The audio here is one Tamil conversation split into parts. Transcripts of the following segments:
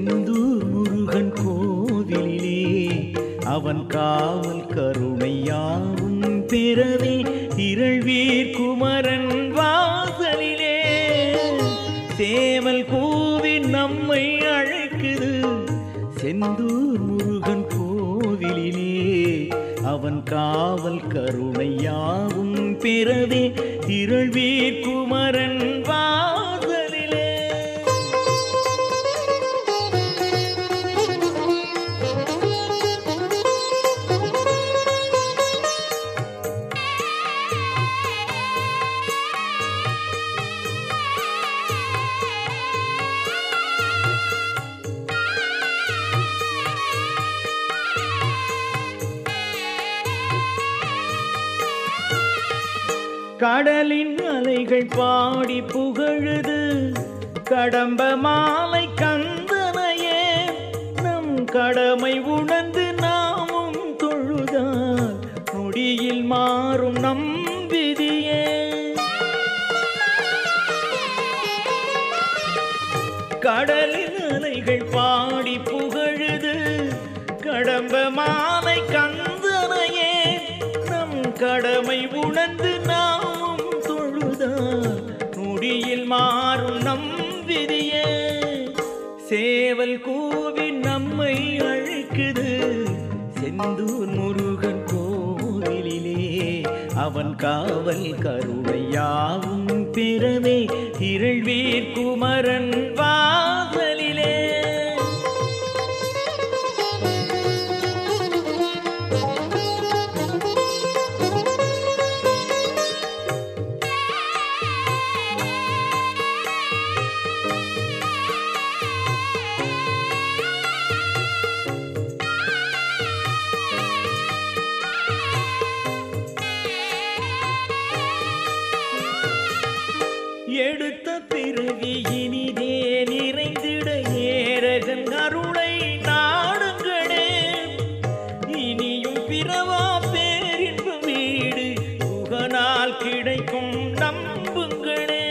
செந்தூர் முருகன் கோவிலிலே அவன் காவல் கருணையாவும் பிறவே திரள்வீர் குமரன் வாசலிலே சேவல் கூவி நம்மை அழைக்குது செந்தூர் முருகன் கோவிலிலே அவன் காவல் கருணையாவும் பிறவே திரள்வீர் குமரன் வாசலிலே கடலின் அலைகள் பாடி புகழுது கடம்ப மாலை கந்தனையே நம் கடமை உணர்ந்து நாமும் தொழுதால் நொடியில் மாறும் நம் விதியே கடலின் அலைகள் பாடி புகழுது கடம்ப மாலை கந்தனையே நம் கடமை உணர்ந்து நாமும் தொழுதா நொடியில் மாறும் நம் விதியே சேவல் கூவி நம்மை அழைக்குது செந்தூர் முருகன் கோவிலிலே அவன் காவல் கருணையாவும் பிறவே திரள்வீர் குமரன் வாசலிலே எடுத்த பிறவி இனிதே நிறைந்திட ஏரகன் அருளை நாடுங்களே இனியும் பிறவா பேரின்ப வீடு புகனால் கிடைக்கும் நம்புங்களே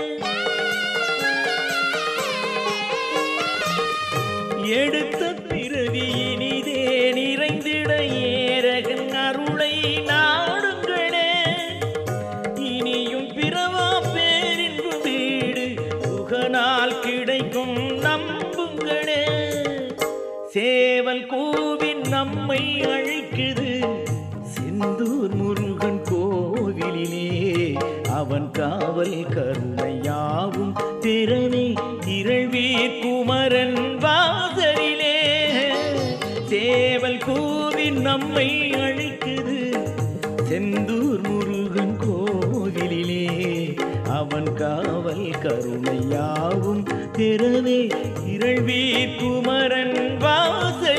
எடுத்த பிறவி இனிதே நிறைந்திட ஏரகன் அருளை நாடுங்களே இனியும் பிறவா பேரின்பு வீடு புகனால் கிடைக்கும் நம்புங்களே சேவல் கூவி நம்மை அழைக்குது செந்தூர் முருகன் கோவிலிலே அவன் காவல் கருணையாவும் திறனே திரள்வீர் குமரன் வாசலிலே சேவல் கூவி நம்மை அழைக்குது செந்தூர் முருகன் கோவிலிலே அவன் காவல் கருணையாவும் திறவே இரள்வீர் குமரன் வாச